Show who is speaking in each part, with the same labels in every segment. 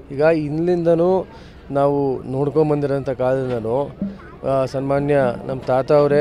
Speaker 1: ಈಗ ಇಲ್ಲಿಂದನೂ ನಾವು ನೋಡ್ಕೊಂಬಂದಿರೋಂಥ ಕಾಲದಿಂದನೂ ಆ, ಸನ್ಮಾನ್ಯ ನಮ್ಮ ತಾತ ಅವರೇ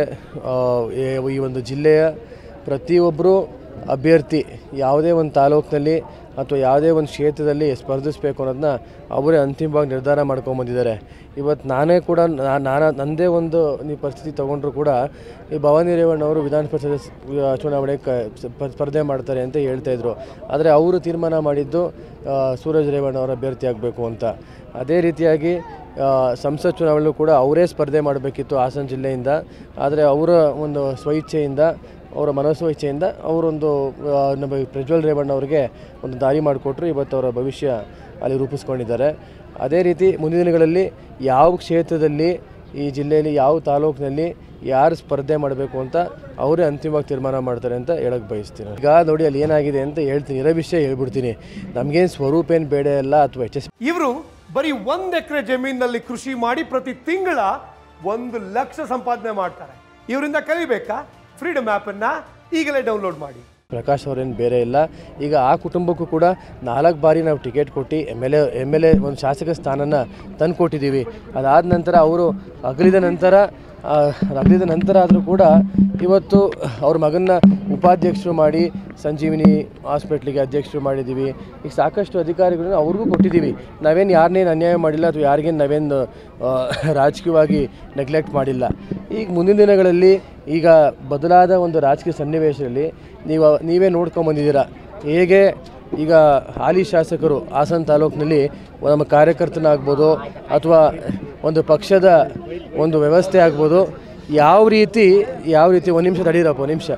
Speaker 1: ಈ ಒಂದು ಜಿಲ್ಲೆಯ ಪ್ರತಿಯೊಬ್ಬರು ಅಭ್ಯರ್ಥಿ ಯಾವುದೇ ಒಂದು ತಾಲೂಕಿನಲ್ಲಿ ಅಥವಾ ಯಾವುದೇ ಒಂದು ಕ್ಷೇತ್ರದಲ್ಲಿ ಸ್ಪರ್ಧಿಸಬೇಕು ಅನ್ನೋದನ್ನ ಅವರೇ ಅಂತಿಮವಾಗಿ ನಿರ್ಧಾರ ಮಾಡ್ಕೊಂಬಂದಿದ್ದಾರೆ ಇವತ್ತು ನಾನೇ ಕೂಡ ನಾ- ನಾನು ನನ್ನದೇ ಒಂದು ನೀವು ಪರಿಸ್ಥಿತಿ ತೊಗೊಂಡ್ರು ಕೂಡ ಈ ಭವಾನಿ ರೇವಣ್ಣವರು ವಿಧಾನ ಪರಿಷತ್ ಸ- ಚುನಾವಣೆ ಕ ಸ್ಪ- ಸ್ಪರ್ಧೆ ಮಾಡ್ತಾರೆ ಅಂತ ಹೇಳ್ತಾಯಿದ್ರು ಆದರೆ ಅವರು ತೀರ್ಮಾನ ಮಾಡಿದ್ದು ಆ, ಸೂರಜ್ ರೇವಣ್ಣ ಅವರ ಅಭ್ಯರ್ಥಿ ಆಗಬೇಕು ಅಂತ ಅದೇ ರೀತಿಯಾಗಿ ಆ, ಸಂಸತ್ ಚುನಾವಣೆಯಲ್ಲೂ ಕೂಡ ಅವರೇ ಸ್ಪರ್ಧೆ ಮಾಡಬೇಕಿತ್ತು ಹಾಸನ ಜಿಲ್ಲೆಯಿಂದ ಆದರೆ ಅವರ ಒಂದು ಸ್ವಇಚ್ಛೆಯಿಂದ ಅವರ ಮನಸ್ಸು ಇಚ್ಛೆಯಿಂದ ಅವರೊಂದು ಆ, ನಮ್ಮ ಪ್ರಜ್ವಲ್ ರೇವಣ್ಣ ಅವರಿಗೆ ಒಂದು ದಾರಿ ಮಾಡಿಕೊಟ್ರು ಇವತ್ತು ಅವರ ಭವಿಷ್ಯ ಅಲ್ಲಿ ರೂಪಿಸ್ಕೊಂಡಿದ್ದಾರೆ ಅದೇ ರೀತಿ ಮುಂದಿನ ದಿನಗಳಲ್ಲಿ ಯಾವ ಕ್ಷೇತ್ರದಲ್ಲಿ ಈ ಜಿಲ್ಲೆಯಲ್ಲಿ ಯಾವ ತಾಲೂಕಿನಲ್ಲಿ ಯಾರು ಸ್ಪರ್ಧೆ ಮಾಡಬೇಕು ಅಂತ ಅವರೇ ಅಂತಿಮವಾಗಿ ತೀರ್ಮಾನ ಮಾಡ್ತಾರೆ ಅಂತ ಹೇಳಕ್ಕೆ ಬಯಸ್ತೀನಿ ಈಗ ನೋಡಿ ಅಲ್ಲಿ ಏನಾಗಿದೆ ಅಂತ ಹೇಳ್ತೀನಿ ಇರೋ ವಿಷಯ ಹೇಳ್ಬಿಡ್ತೀನಿ ನಮಗೇನು ಸ್ವರೂಪ ಏನು ಬೇಡ ಇಲ್ಲ ಅಥವಾ ಎಚ್ ಎಸ್
Speaker 2: ಇವರು ಬರೀ ಒಂದ್ ಎಕರೆ ಜಮೀನಿನಲ್ಲಿ ಕೃಷಿ ಮಾಡಿ ಪ್ರತಿ ತಿಂಗಳ ಒಂದು ಲಕ್ಷ ಸಂಪಾದನೆ ಮಾಡ್ತಾರೆ ಇವರಿಂದ ಕಲಿಬೇಕಾ ಫ್ರೀಡಮ್ ಆಪ್ ಅನ್ನ ಈಗಲೇ ಡೌನ್ಲೋಡ್ ಮಾಡಿ
Speaker 1: ಪ್ರಕಾಶ್ ಅವರೇನು ಬೇರೆ ಇಲ್ಲ ಈಗ ಆ ಕುಟುಂಬಕ್ಕೂ ಕೂಡ ನಾಲ್ಕು ಬಾರಿ ನಾವು ಟಿಕೆಟ್ ಕೊಟ್ಟು M L A M L A ಒಂದು ಶಾಸಕ ಸ್ಥಾನನ ತಂದು ಕೊಟ್ಟಿದ್ದೀವಿ ಅದಾದ ನಂತರ ಅವರು ಅಗಲಿದ ನಂತರ ಆ, ಅಗಲಿದ ನಂತರ ಆದರೂ ಕೂಡ ಇವತ್ತು ಅವ್ರ ಮಗನ್ನ ಉಪಾಧ್ಯಕ್ಷರು ಮಾಡಿ ಸಂಜೀವಿನಿ ಹಾಸ್ಪಿಟ್ಲಿಗೆ ಅಧ್ಯಕ್ಷರು ಮಾಡಿದ್ದೀವಿ ಈಗ ಸಾಕಷ್ಟು ಅಧಿಕಾರಿಗಳನ್ನ ಅವ್ರಿಗೂ ಕೊಟ್ಟಿದ್ದೀವಿ ನಾವೇನು ಯಾರನ್ನೇನು ಅನ್ಯಾಯ ಮಾಡಿಲ್ಲ ಅಥವಾ ಯಾರಿಗೇನು ನಾವೇನು ಆ, ರಾಜಕೀಯವಾಗಿ ನೆಗ್ಲೆಕ್ಟ್ ಮಾಡಿಲ್ಲ ಈಗ ಮುಂದಿನ ದಿನಗಳಲ್ಲಿ ಈಗ ಬದಲಾದ ಒಂದು ರಾಜಕೀಯ ಸನ್ನಿವೇಶದಲ್ಲಿ ನೀವು ನೀವೇ ನೋಡ್ಕೊಂಬಂದಿದ್ದೀರಾ ಹೇಗೆ ಈಗ ಹಾಲಿ ಶಾಸಕರು ಹಾಸನ ತಾಲೂಕಿನಲ್ಲಿ ನಮ್ಮ ಕಾರ್ಯಕರ್ತನಾಗ್ಬೋದು ಅಥವಾ ಒಂದು ಪಕ್ಷದ ಒಂದು ವ್ಯವಸ್ಥೆ ಆಗ್ಬೋದು ಯಾವ ರೀತಿ ಯಾವ ರೀತಿ ಒಂದು ನಿಮಿಷ ತಡೀರಪ್ಪ ಒಂದು ನಿಮಿಷ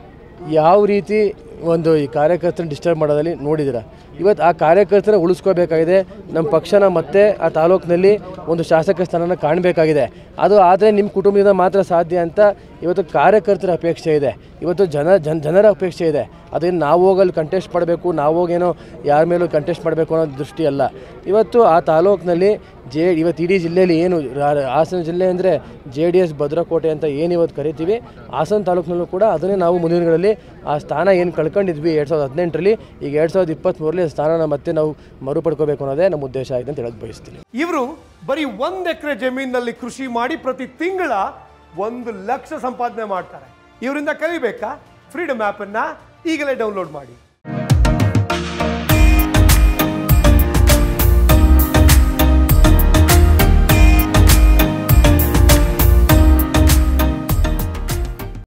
Speaker 1: ಯಾವ ರೀತಿ ಒಂದು ಈ ಕಾರ್ಯಕರ್ತನ ಡಿಸ್ಟರ್ಬ್ ಮಾಡೋದಲ್ಲಿ ನೋಡಿದ್ದೀರಾ ಇವತ್ತು ಆ ಕಾರ್ಯಕರ್ತನ ಉಳಿಸ್ಕೋಬೇಕಾಗಿದೆ ನಮ್ಮ ಪಕ್ಷನ ಮತ್ತೆ ಆ ತಾಲೂಕಿನಲ್ಲಿ ಒಂದು ಶಾಸಕ ಸ್ಥಾನನ ಕಾಣಬೇಕಾಗಿದೆ ಅದು ಆದರೆ ನಿಮ್ಮ ಕುಟುಂಬದಿಂದ ಮಾತ್ರ ಸಾಧ್ಯ ಅಂತ ಇವತ್ತು ಕಾರ್ಯಕರ್ತರ ಅಪೇಕ್ಷೆ ಇದೆ ಇವತ್ತು ಜನ ಜನ ಜನರ ಅಪೇಕ್ಷೆ ಇದೆ ಅದೇನು ನಾವು ಹೋಗಲ್ಲಿ ಕಂಟೆಸ್ಟ್ ಮಾಡಬೇಕು ನಾವು ಹೋಗೇನೋ ಯಾರ ಮೇಲೂ ಕಂಟೆಸ್ಟ್ ಮಾಡಬೇಕು ಅನ್ನೋ ದೃಷ್ಟಿ ಅಲ್ಲ ಇವತ್ತು ಆ ತಾಲೂಕಿನಲ್ಲಿ ಜೆ ಇವತ್ತು ಇಡೀ ಜಿಲ್ಲೆಯಲ್ಲಿ ಏನು ರಾ- ಹಾಸನ ಜಿಲ್ಲೆ ಅಂದರೆ ಜೆ ಡಿ ಎಸ್ ಭದ್ರಕೋಟೆ ಅಂತ ಏನು ಇವತ್ತು ಕರಿತೀವಿ ಹಾಸನ ತಾಲೂಕಿನಲ್ಲೂ ಕೂಡ ಅದನ್ನೇ ನಾವು ಮುಂದಿನ ದಿನಗಳಲ್ಲಿ ಆ ಸ್ಥಾನ ಏನು ಕಳ್ಕೊಂಡಿದ್ವಿ ಎರಡು ಸಾವಿರದ ಹದಿನೆಂಟರಲ್ಲಿ ಈಗ ಎರಡು ಸಾವಿರದ ಇಪ್ಪತ್ತ್ಮೂರರಲ್ಲಿ ಆ ಸ್ಥಾನನ ಮತ್ತೆ ನಾವು ಮರುಪಡ್ಕೋಬೇಕು ಅನ್ನೋದೇ ನಮ್ಮ ಉದ್ದೇಶ ಆಗಿದೆ ಅಂತ ಹೇಳಕ್ಕೆ ಬಯಸ್ತೀನಿ
Speaker 2: ಇವರು ಬರೀ ಒಂದ್ ಎಕರೆ ಜಮೀನಿನಲ್ಲಿ ಕೃಷಿ ಮಾಡಿ ಪ್ರತಿ ತಿಂಗಳ ಒಂದು ಲಕ್ಷ ಸಂಪಾದನೆ ಮಾಡ್ತಾರೆ ಇವರಿಂದ ಕಲಿಬೇಕಾ ಫ್ರೀಡಮ್ ಆಪ್ ಅನ್ನ ಈಗಲೇ ಡೌನ್ಲೋಡ್ ಮಾಡಿ